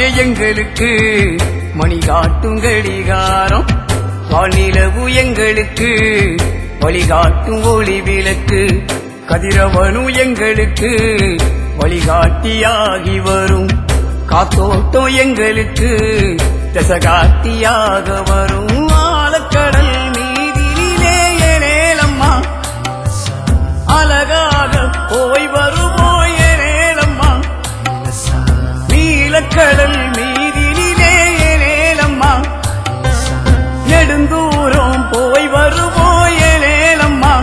வெள்ளிதானே எங்களுக்கு மணி காட்டும் கடிகாரம் வானிலவு எங்களுக்கு வழிகாட்டும் ஒளி விளக்கு கதிரவனு எங்களுக்கு வழிகாட்டியாகி வரும் காத்தோட்டம் எங்களுக்கு தசகாட்டியாக வரும் ஆழக்கடல் மீதிலே ஏலேலம்மா அழகாக போய் வருவோய் ஏலேலம்மா நீலக்கடல் மீதிலே ஏலேலம்மா நெடுந்தூரம் போய் வருவோய் ஏலேலம்மா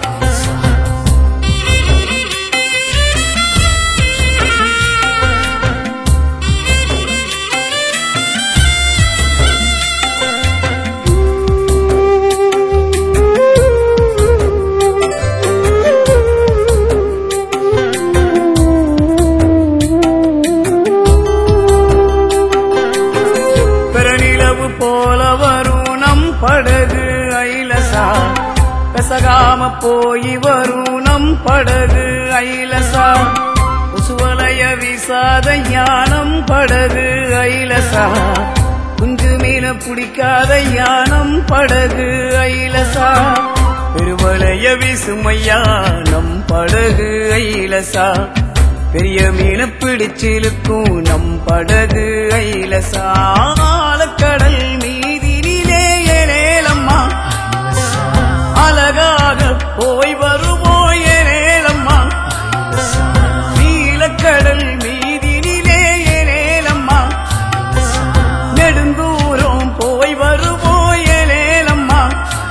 பெருநிலவு போல வரும் நம் படகு ஐலசா பெசகாம போய் வரும் நம் படகு ஐலசா உசுவலைய விசாத ஞானம் படகு ஐலசா குஞ்சு மீன பிடிக்காத யானம் படகு ஐலசா பெருவளைய விசுமையா நம் படகு ஐலசா பெரிய மீன பிடிச்சிருக்கும் நம் படகு ஐலசா கடல் மீதினிலே ஏலேலம்மா அழகாக போய் வருவோய் ஏலேலம்மா நீலக்கடல் மீதினிலே ஏலேலம்மா நெடுந்தூரம் போய் வருவோய் ஏலேலம்மா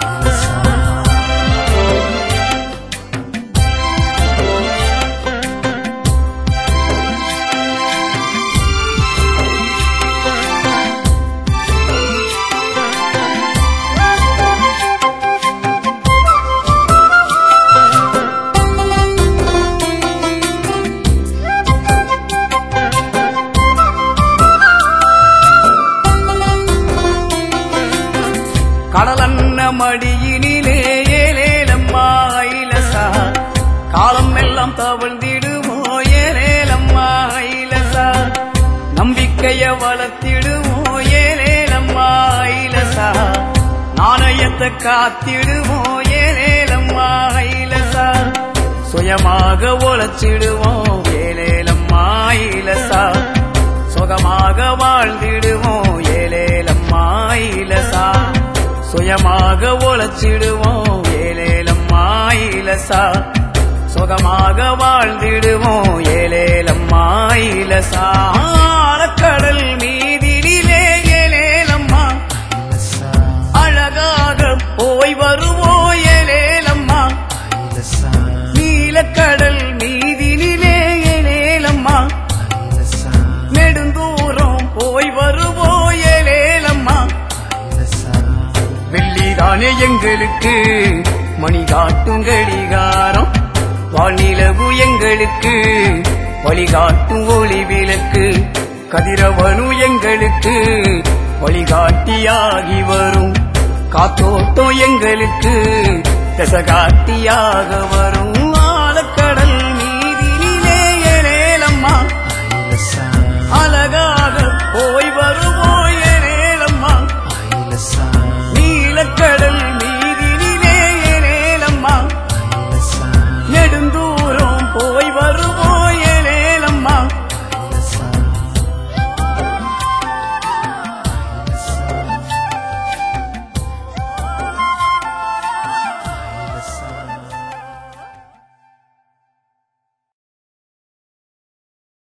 கடலன்ன மடியினிலே ஏலேலம்மா ஐலசா காலம் எல்லாம் தவழ்ந்திடுமோ ஏலேலம்மா ஐலசா நம்பிக்கைய வளர்த்திடுமோ ஏலேலம்மா ஐலசா நாணயத்தை காத்திடுமோ ஏலேலம்மா ஐலசா சுயமாக உழைச்சிடுவோம் ஏலேலம்மா ஐலசா சுகமாக வாழ்ந்திடுவோம் ஏலேலம்மா ஐலசா சுயமாக உழைச்சிடுவோம் ஏலேலம்மா இலசா சுகமாக வாழ்ந்திடுவோம் ஏலேலம்மா இலசா கடல் மீதிலே ஏலேலம்மா அழகாக போய் வருவோம் ஏலேலம்மா நீலக்கடல் மீதினிலே ஏலேலம்மா நெடுந்தூரம் போய் வருவோம் ஏலேலம்மா வெள்ளிதானே எங்களுக்கு மணி காட்டும் கடிகாரம் வானிலவு எங்களுக்கு வழிகாட்டும் ஒளி விளக்கு கதிரவனு எங்களுக்கு வழிகாட்டியாகி வரும் காத்தோட்டம் எங்களுக்கு தசகாட்டியாக வரும்